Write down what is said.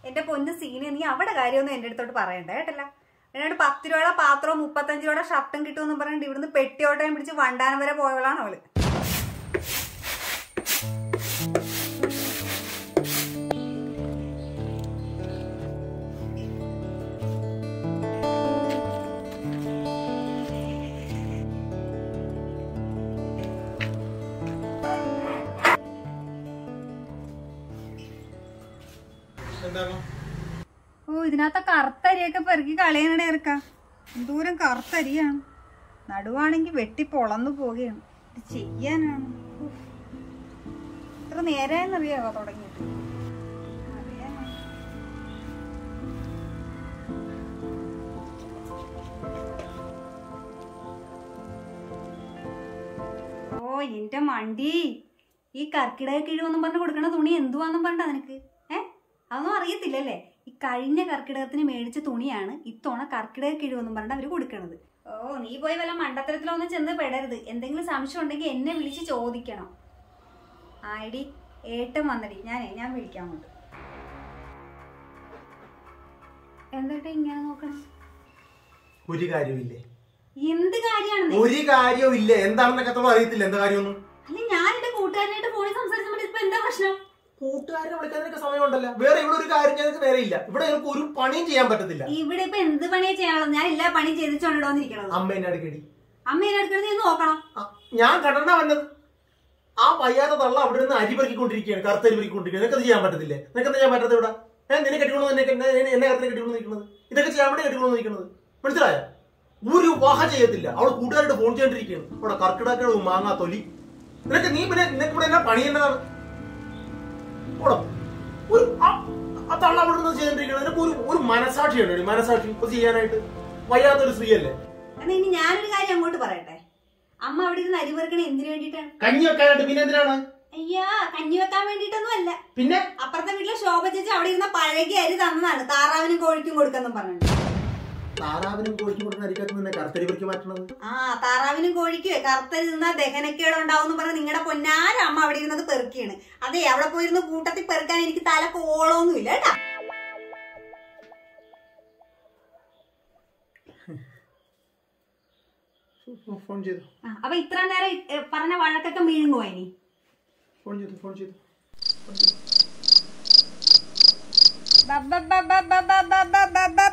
എന്റെ പൊന്ന് സീന് നീ അവിടെ കാര്യമൊന്നും എന്റെ അടുത്തോട്ട് പറയണ്ട കേട്ടല്ല എന്നോട് പത്ത് രൂപയുടെ പാത്രവും മുപ്പത്തഞ്ച് രൂപയുടെ ഷർട്ടും കിട്ടുമെന്ന് പറഞ്ഞിട്ട് ഇവിടുന്ന് പെട്ടിയോട്ടയും പിടിച്ച് വണ്ടാനം വരെ പോയവളാണ് അവള് എന്താണ് ഓ ഇതിനകത്ത കറുത്തരിയൊക്കെ പെറുക്കി കളയാനിടെ ഇറക്കാം എന്തോരം കറുത്തരിയാണ് നടുവാണെങ്കിൽ വെട്ടി പൊളന്നു പോവുകയാണ് ഇത് ചെയ്യാനാണ് ഉഫ്. ഇത്ര നേരായെന്നറിയാവോ തുടങ്ങിയിട്ട് അറിയാനാ. ഓ എന്റെ മണ്ടി ഈ കർക്കിടക കിഴിവെന്നും പറഞ്ഞ് കൊടുക്കണ തുണി എന്തുവാന്നും പറഞ്ഞ നിനക്ക് ഏ അതൊന്നും അറിയത്തില്ലല്ലേ ഈ കഴിഞ്ഞ കർക്കിടകത്തിന് മേടിച്ച തുണിയാണ് ഇത്തവണ കർക്കിടക കിഴിവെന്നും പറഞ്ഞിട്ട് അവര് കൊടുക്കണത് ഓ നീ പോയി വല്ല മണ്ടത്തരത്തിലൊന്നും ചെന്ന് പെടരുത് എന്തെങ്കിലും സംശയം ഉണ്ടെങ്കിൽ എന്നെ വിളിച്ച് ചോദിക്കണം ആയിടി ഏട്ടൻ വന്നടി ഞാനേ ഞാൻ വിളിക്കാൻ കൊണ്ട് എന്താ ഇങ്ങനെ നോക്കണം ഒരു കാര്യമില്ലേ എന്ത് കാര്യമാണ് ഒരു കാര്യവും ഇല്ല എന്താണെന്നൊക്കെ അത്ര അറിയത്തില്ല എന്താ കാര്യമൊന്നും അല്ല ഞാൻ എന്റെ കൂട്ടുകാരനായിട്ട് ഫോണിൽ സംസാരിച്ചപ്പോൾ ഇപ്പൊ എന്താ പ്രശ്നം കൂട്ടുകാരെ വിളിക്കാനൊക്കെ സമയമുണ്ടല്ല വേറെ ഇവിടെ ഒരു കാര്യം ഞങ്ങൾക്ക് നേരെ ഇല്ല ഇവിടെ ഞങ്ങൾക്ക് ഒരു പണിയും ചെയ്യാൻ പറ്റത്തില്ല ഇവിടെ ഇപ്പൊ എന്ത് പണിയാ ചെയ്യാനുള്ളത് ഞാൻ എല്ലാ പണിയും ചെയ്തിട്ടുണ്ടോന്നിരിക്കണത് അമ്മ എന്നെ അടുക്കടി അമ്മ എന്നെ അടുക്കണത് നീ നോക്കണം ആ, ഞാൻ കണ്ടണ്ട വന്നത് ആ പയ്യാത്ത തള്ള അവിടെ നിന്ന് അരി പെറുക്കിക്കൊണ്ടിരിക്കുകയാണ് കറുത്തരി പെറുക്കിക്കൊണ്ടിരിക്കുകയാണ് നിനക്കത് ചെയ്യാൻ പറ്റത്തില്ലേ നിനക്കെന്താ ചെയ്യാൻ പറ്റത്തില്ല ഇവിടെ ഏഹ് നിന്നെ കെട്ടിക്കൊണ്ടു എന്നെ എന്നെ- എന്നെ കത്തിനെ കെട്ടിക്കൊണ്ടു നിൽക്കുന്നത് ഇതൊക്കെ ചെയ്യാൻ വേണ്ടി കെട്ടിക്കൊണ്ടു നിൽക്കുന്നത് മനസ്സിലായോ ഒരു വാഹ ചെയ്യത്തില്ല അവൾ കൂട്ടുകാരുടെ ഫോൺ ചെയ്തോണ്ടിരിക്കുകയാണ് അവിടെ കർക്കിടക്ക മാങ്ങാ തൊലി നിനക്ക് നീ പിന്നെ നിനക്ക് ഇവിടെ എന്നാ പണി എന്നതാണ് ഓടോ ഒരു ആ- ആ തള്ള അവിടെ നിന്ന് ചെയ്തോണ്ടിരിക്കുന്നത് നിനക്ക് ഒരു ഒരു മനസാക്ഷി ഉണ്ട് മനസാക്ഷി ഇപ്പൊ ചെയ്യാനായിട്ട് വയ്യാത്തൊരു സ്ത്രീയല്ലേ എന്നാ ഇനി ഞാനൊരു കാര്യം അങ്ങോട്ട് പറയട്ടെ അമ്മ അവിടെ ഇരുന്ന് അരി പെറുക്കണ എന്തിനു വേണ്ടിയിട്ടാണ് കഞ്ഞി വെക്കാനായിട്ട് പിന്നെ എന്തിനാണ് അയ്യാ കഞ്ഞി വെക്കാൻ വേണ്ടിയിട്ടൊന്നും അല്ല പിന്നെ അപ്പുറത്തെ വീട്ടിലെ ശോഭ ചേച്ചി അവിടെ ഇരുന്ന പഴകിയ അരി തന്നതാണ് താറാവിനും കോഴിക്കും കൊടുക്കെന്നും പറഞ്ഞിട്ട് താറാവിനും കോഴിക്കും കൊടുക്കുന്ന അരിക്കകത്ത് നിന്നെ കറുത്തരി പെറുക്കി മാറ്റണത് ആ താറാവിനും കോഴിക്കും കറുത്തരി നിന്നാ ദഹനക്കേട് ഉണ്ടാവും പറഞ്ഞ് നിങ്ങളുടെ പൊന്നാര അമ്മ അവിടെ ഇരുന്നത് പെറുക്കിയാണ് അതെ അവിടെ പോയിരുന്ന കൂട്ടത്തിൽ പെറുക്കാൻ എനിക്ക് തല കോളൊന്നും ഇല്ല കേട്ടാ ഫോൺ ചെയ്തു ആ, അപ്പൊ ഇത്ര നേരം ഇ- ഏ, പറഞ്ഞ വഴക്കൊക്കെ വീഴുങ്ങുവോ ഇനി ഫോൺ ചെയ്തു ഫോൺ ചെയ്തു ബ- ബ- ബ- ബ- ബ- ബ- ബ- ബ- ബ-